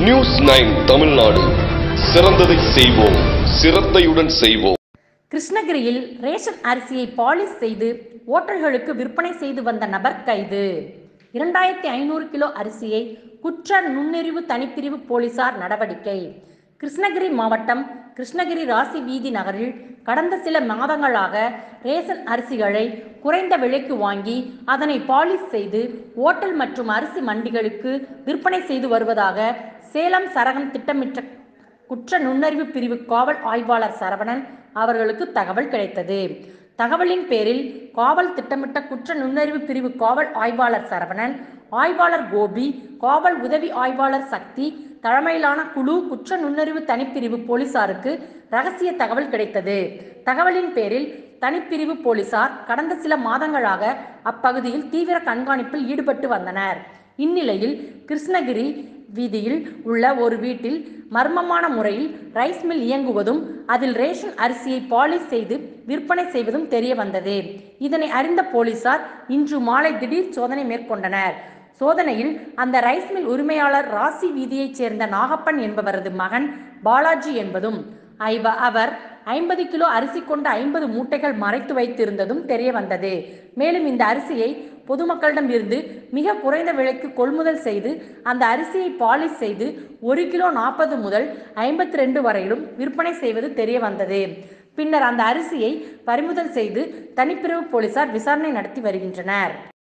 news nine Tamil Nadu சிறந்ததை செய்வோம் சிரத்தையுடன் செய்வோம் கிருஷ்ணகிரியில் ரேஷன் அரிசியை பாலிஷ் செய்து ஓட்டல்களுக்கு விற்பனை செய்து வந்த நபர் கைது இரண்டாயிரத்தி ஐநூறு கிலோ அரிசியை குற்ற நுண்ணறிவு தனிப்பிரிவு போலீசார் நடவடிக்கை கிருஷ்ணகிரி மாவட்டம் கிருஷ்ணகிரி ராசி வீதி நகரில் கடந்த சில மாதங்களாக ரேஷன் அரிசிகளை குறைந்த விலைக்கு வாங்கி அதனை பாலிஷ் செய்து ஓட்டல் மற்றும் அரிசி மண்டிகளுக்கு விற்பனை செய்து வருவதாக சேலம் சரகம் திட்டமிட்ட குற்ற நுண்ணறிவு பிரிவு காவல் ஆய்வாளர் சரவணன் அவர்களுக்கு தகவல் கிடைத்தது தகவலின் பேரில் காவல் திட்டமிட்ட குற்ற நுண்ணறிவு பிரிவு காவல் ஆய்வாளர் சரவணன் ஆய்வாளர் கோபி காவல் உதவி ஆய்வாளர் சக்தி தலைமையிலான குழு குற்ற நுண்ணறிவு தனிப்பிரிவு போலீசாருக்கு ரகசிய தகவல் கிடைத்தது தகவலின் பேரில் தனிப்பிரிவு போலீசார் கடந்த சில மாதங்களாக அப்பகுதியில் தீவிர கண்காணிப்பில் ஈடுபட்டு வந்தனர் இந்நிலையில் கிருஷ்ணகிரி வீதியில் உள்ள ஒரு வீட்டில் மர்மமான முறையில் ரைஸ் மில் இயங்குவதும் அதில் ரேஷன் அரிசியை பாலிஷ் செய்து விற்பனை செய்வதும் தெரிய வந்தது இதனை அறிந்த போலீசார் இன்று மாலை திடீர் சோதனை மேற்கொண்டனர் சோதனையில் அந்த ரைஸ் மில் உரிமையாளர் ராசி வீதியைச் சேர்ந்த நாகப்பன் என்பவரது மகன் பாலாஜி என்பதும் ஐவ- அவர் ஐம்பது கிலோ அரிசி கொண்ட ஐம்பது மூட்டைகள் மறைத்து வைத்திருந்ததும் தெரிய வந்தது மேலும் இந்த அரிசியை பொதுமக்களிடம் இருந்து மிக குறைந்த விலைக்கு கொள்முதல் செய்து அந்த அரிசியை பாலிஷ் செய்து ஒரு கிலோ நாற்பது முதல் ஐம்பத்தி ரெண்டு வரையிலும் விற்பனை செய்வது தெரிய வந்தது பின்னர் அந்த அரிசியை பறிமுதல் செய்து தனிப்பிரிவு போலீசார் விசாரணை நடத்தி வருகின்றனர்